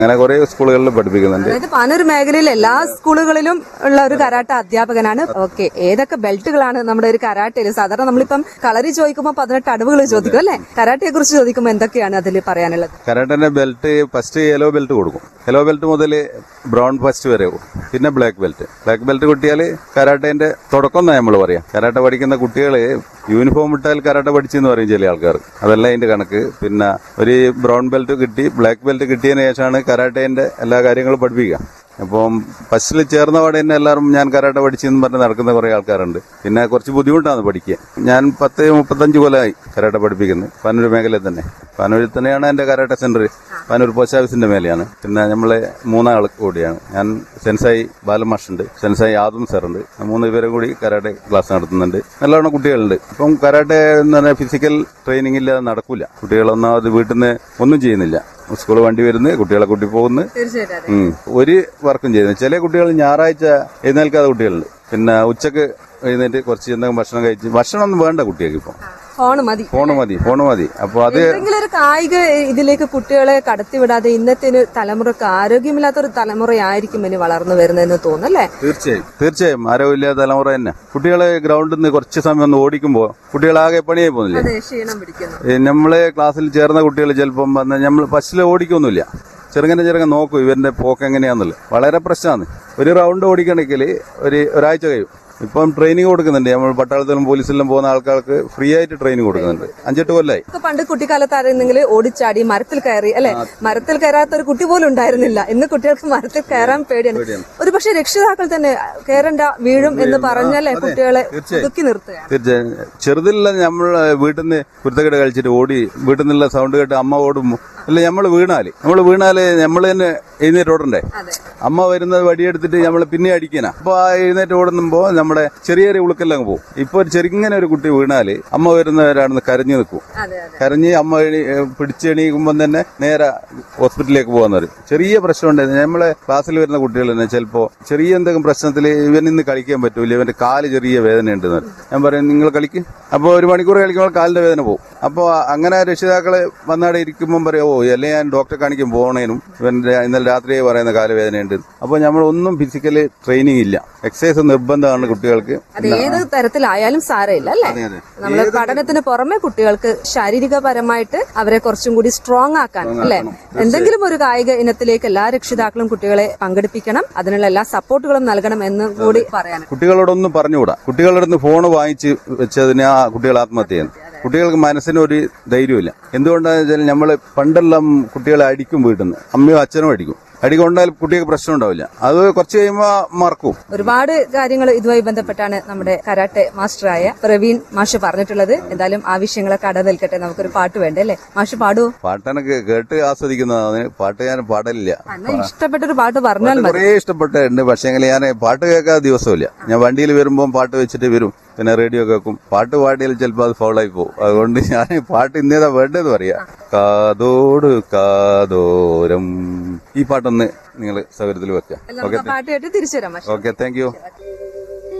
അങ്ങനെ കുറെ സ്കൂളുകളിൽ പഠിപ്പിക്കുന്നുണ്ട് അതായത് പാനൂർ മേഖലയിൽ എല്ലാ സ്കൂളുകളിലും ഉള്ള ഒരു കരാട്ട അധ്യാപകനാണ് ഓക്കെ ഏതൊക്കെ ബെൽറ്റുകളാണ് നമ്മുടെ ഒരു കരാട്ടയിൽ സാധാരണ നമ്മളിപ്പം കളരി ചോദിക്കുമ്പോൾ പതിനെട്ട് അടവുകൾ ചോദിക്കും അല്ലെ കരാട്ടയെ കുറിച്ച് ചോദിക്കുമ്പോൾ എന്തൊക്കെയാണ് അതിൽ പറയാനുള്ളത് കരാട്ടന്റെ ബെൽറ്റ് ഫസ്റ്റ് യെല്ലോ ബെൽറ്റ് കൊടുക്കും യെല്ലോ ബെൽറ്റ് മുതൽ ബ്രൗൺ ഫസ്റ്റ് വരെ കൊടുക്കും പിന്നെ ബ്ലാക്ക് ബെൽറ്റ് ബ്ലാക്ക് ബെൽറ്റ് കിട്ടിയാൽ കരാട്ടേന്റെ തുടക്കം എന്നാ നമ്മൾ പറയാം കരാട്ട പഠിക്കുന്ന കുട്ടികൾ യൂണിഫോം ഇട്ടാൽ കരാട്ട പഠിച്ചെന്ന് പറയും ചില ആൾക്കാർ അതല്ല അതിന്റെ കണക്ക് പിന്നെ ഒരു ബ്രൗൺ ബെൽറ്റ് കിട്ടി ബ്ലാക്ക് ബെൽറ്റ് കിട്ടിയതിന് ശേഷമാണ് കരാട്ടേന്റെ എല്ലാ കാര്യങ്ങളും പഠിപ്പിക്കുക അപ്പം ഫസ്റ്റിൽ ചേർന്ന പാടെ തന്നെ എല്ലാവരും ഞാൻ കരാട്ട പഠിച്ചെന്ന് പറഞ്ഞ് നടക്കുന്ന കുറെ ആൾക്കാരുണ്ട് പിന്നെ കുറച്ച് ബുദ്ധിമുട്ടാണ് പഠിക്കാൻ ഞാൻ പത്ത് മുപ്പത്തഞ്ച് കൊല്ലമായി കരാട്ട പഠിപ്പിക്കുന്നത് പാനൂർ മേഖലയിൽ തന്നെ പാനൂരിൽ തന്നെയാണ് എന്റെ കരാട്ട സെന്റർ പാനൂർ പോസ്റ്റ് ഓഫീസിന്റെ മേലെയാണ് പിന്നെ നമ്മളെ മൂന്നാൾ കൂടിയാണ് ഞാൻ സെൻസായി ബാലമാഷുണ്ട് സെൻസായി ആദം സാറുണ്ട് മൂന്ന് പേരും കൂടി കരാട്ടെ ക്ലാസ് നടത്തുന്നുണ്ട് നല്ലോണം കുട്ടികളുണ്ട് ഇപ്പം കരാട്ടെ എന്ന് പറഞ്ഞാൽ ഫിസിക്കൽ ട്രെയിനിങ് ഇല്ലാതെ നടക്കൂല കുട്ടികളൊന്നാമത് വീട്ടിൽ നിന്ന് ഒന്നും ചെയ്യുന്നില്ല സ്കൂൾ വണ്ടി വരുന്നു കുട്ടികളെ കൂട്ടി പോകുന്നു തീർച്ചയായിട്ടും ഉം. ഒരു വർക്കും ചെയ്യുന്നു ചില കുട്ടികൾ ഞായറാഴ്ച എഴുന്നേൽക്കാതെ കുട്ടികളുണ്ട് പിന്നെ ഉച്ചക്ക് എഴുന്നേറ്റ് കുറച്ച് എന്തെങ്കിലും ഭക്ഷണം കഴിച്ച് ഭക്ഷണം ഒന്നും വേണ്ട കുട്ടികൾക്ക് ഇപ്പം ഫോണ് മതി ഫോണ് മതി ഫോണ് മതി അപ്പൊ അത് എന്തെങ്കിലും ഒരു കായിക ഇതിലേക്ക് കുട്ടികളെ കടത്തിവിടാതെ ഇന്നത്തെ ഒരു തലമുറക്ക് ആരോഗ്യമില്ലാത്ത ഒരു തലമുറയായിരിക്കും ഇനി വളർന്നു വരുന്നതെന്ന് തോന്നുന്നല്ലേ തീർച്ചയായും തീർച്ചയായും ആരോഗ്യമില്ലാത്ത തലമുറ തന്നെ കുട്ടികളെ ഗ്രൗണ്ടിൽ നിന്ന് കുറച്ച് സമയം ഒന്ന് ഓടിക്കുമ്പോൾ കുട്ടികളാകെ പണിയായി പോകുന്നില്ലേ അതെ ക്ഷീണം പിടിക്കുന്നു ഈ നമ്മളെ ക്ലാസ്സിൽ ചേർന്ന കുട്ടികൾ ചിലപ്പം വന്ന് നമ്മൾ ഫസ്റ്റിൽ ഓടിക്കൊന്നുമില്ല ചെറുങ്ങനെ ചെറുങ്ങനെ നോക്കും ഇവന്റെ പോക്ക് എങ്ങനെയാന്നുള്ളത് വളരെ പ്രശ്നമാണ് ഒരു റൗണ്ട് ഓടിക്കണമെങ്കിൽ ഒരു ഒരാഴ്ച കഴിയും ഇപ്പം ട്രെയിനിങ് കൊടുക്കുന്നുണ്ട് നമ്മൾ പട്ടാളത്തിലും പോലീസിലും പോകുന്ന ആൾക്കാർക്ക് ഫ്രീ ആയിട്ട് ട്രെയിനിങ് കൊടുക്കുന്നുണ്ട് അഞ്ചെട്ട് കൊല്ലായി ഒക്കെ പണ്ട് കുട്ടിക്കാലത്ത് ആയിരുന്നെങ്കിൽ ഓടിച്ചാടി മരത്തിൽ കയറി അല്ലെ മരത്തിൽ കയറാത്ത ഒരു കുട്ടി പോലും ഉണ്ടായിരുന്നില്ല ഇന്ന് കുട്ടികൾക്ക് മരത്തിൽ കയറാൻ പേടിയാണ് ഒരു പക്ഷേ രക്ഷിതാക്കൾ തന്നെ കയറണ്ട വീഴും എന്ന് പറഞ്ഞല്ലേ കുട്ടികളെ ഒതുക്കി നിർത്തുകയാണ് തീർച്ചയായും ചെറുതിലുള്ള നമ്മൾ വീട്ടിൽ നിന്ന് കുരുത്തക്കേട് കഴിച്ചിട്ട് ഓടി വീട്ടിൽ നിന്നുള്ള സൗണ്ട് കേട്ട് അമ്മ ഓടും അല്ല നമ്മൾ വീണാല് നമ്മൾ വീണാല് നമ്മൾ തന്നെ എഴുന്നേറ്റ് ഓടണ്ടേ അതെ അമ്മ വരുന്നത് വടിയെടുത്തിട്ട് നമ്മൾ പിന്നെ അടിക്കാനാ അപ്പൊ ആ എഴുന്നേറ്റ് ഓടുമ്പോ നമ്മുടെ ചെറിയ ചെറിയ ഉളുക്കെല്ലാം പോകും ഇപ്പൊ ഒരു ചെറുങ്ങനെ ഒരു കുട്ടി വീണാല് അമ്മ വരുന്നവരാണെന്ന് കരഞ്ഞു നിൽക്കും അതെ അതെ കരഞ്ഞ് അമ്മ എണീ- ഏ, പിടിച്ചെണീക്കുമ്പോൾ തന്നെ നേരെ ഹോസ്പിറ്റലിലേക്ക് പോകാന്ന് പറയും ചെറിയ പ്രശ്നമുണ്ട് നമ്മളെ ക്ലാസ്സിൽ വരുന്ന കുട്ടികൾ തന്നെ ചിലപ്പോ ചെറിയ എന്തെങ്കിലും പ്രശ്നത്തിൽ ഇവൻ ഇന്ന് കളിക്കാൻ പറ്റൂല ഇവന്റെ കാല് ചെറിയ വേദന ഉണ്ട് ഞാൻ പറയും നിങ്ങൾ കളിക്ക് അപ്പോൾ ഒരു മണിക്കൂർ കളിക്കുമ്പോൾ കാലിന്റെ വേദന പോകും അപ്പോൾ അങ്ങനെ രക്ഷിതാക്കള് വന്നാടെ ഇരിക്കുമ്പോൾ പറയും ഓ അല്ലെ ഞാൻ ഡോക്ടറെ കാണിക്കാൻ പോകണേനും ഇവന്റെ ഇന്നലെ രാത്രിയെ പറയുന്ന കാലുവേദനയുണ്ട് അപ്പോൾ നമ്മൾ ഒന്നും ഫിസിക്കലി ട്രെയിനിങ് ഇല്ല എക്സസൈസ് നിർബന്ധമാണ് കുട്ടികൾക്ക് അത് ഏത് തരത്തിലായാലും സാരമില്ല അല്ലേ അതെ അതെ നമ്മൾ പഠനത്തിന് പുറമെ കുട്ടികൾക്ക് ശാരീരികപരമായിട്ട് അവരെ കുറച്ചും കൂടി സ്ട്രോങ് ആക്കാൻ അല്ലെ എന്തെങ്കിലും ഒരു കായിക ഇനത്തിലേക്ക് എല്ലാ രക്ഷിതാക്കളും കുട്ടികളെ പങ്കെടുപ്പിക്കണം അതിനുള്ള എല്ലാ സപ്പോർട്ടുകളും നൽകണം എന്ന് കൂടി പറയാൻ കുട്ടികളോടൊന്നും പറഞ്ഞുകൂടാ കുട്ടികളുടെ അടുത്ത് ഫോൺ വാങ്ങിച്ച് വെച്ചതിന് ആ കുട്ടികൾ ആത്മഹത്യ ചെയ്യുന്നു കുട്ടികൾക്ക് മനസ്സിന് ഒരു ധൈര്യമില്ല എന്തുകൊണ്ടാണെന്ന് വെച്ചാൽ നമ്മൾ പണ്ടെല്ലാം കുട്ടികളെ അടിക്കും വീട്ടിൽ നിന്ന് അമ്മയും അച്ഛനും അടിക്കും അടി കൊണ്ടാൽ കുട്ടിക്ക് പ്രശ്നം ഉണ്ടാവില്ല അത് കുറച്ച് കഴിയുമ്പോൾ മറക്കും ഒരുപാട് കാര്യങ്ങൾ ഇതുമായി ബന്ധപ്പെട്ടാണ് നമ്മുടെ കരാട്ടെ മാസ്റ്ററായ പ്രവീൺ മാഷ് പറഞ്ഞിട്ടുള്ളത് എന്തായാലും ആ വിഷയങ്ങളൊക്കെ അട നിൽക്കട്ടെ നമുക്കൊരു പാട്ട് വേണ്ടേ അല്ലേ മാഷ് പാടുവോ പാട്ടനൊക്കെ കേട്ട് ആസ്വദിക്കുന്നതാണ് പാട്ട് ഞാൻ പാടലില്ല എന്നാ ഇഷ്ടപ്പെട്ടൊരു പാട്ട് പറഞ്ഞാൽ മതി കുറേ ഇഷ്ടപ്പെട്ടുണ്ട് പക്ഷേ ഞാൻ പാട്ട് കേൾക്കാതെ ദിവസമില്ല ഞാൻ വണ്ടിയിൽ വരുമ്പോൾ പാട്ട് വെച്ചിട്ട് വരും പിന്നെ റേഡിയോ കേൾക്കും പാട്ട് പാടിയാൽ ചിലപ്പോൾ അത് ഫൗളായി പോകും അതുകൊണ്ട് ഞാൻ പാട്ട് ഇന്നേതാ വേണ്ടതെന്ന് പറയാ കാതോട് കാതോരം ഈ പാട്ടൊന്ന് നിങ്ങൾ സൗകര്യത്തിൽ വെക്കുക നമുക്ക് ആ പാട്ട് കേട്ട് തിരിച്ചു വരാം മാഷ് ഓക്കെ താങ്ക് യു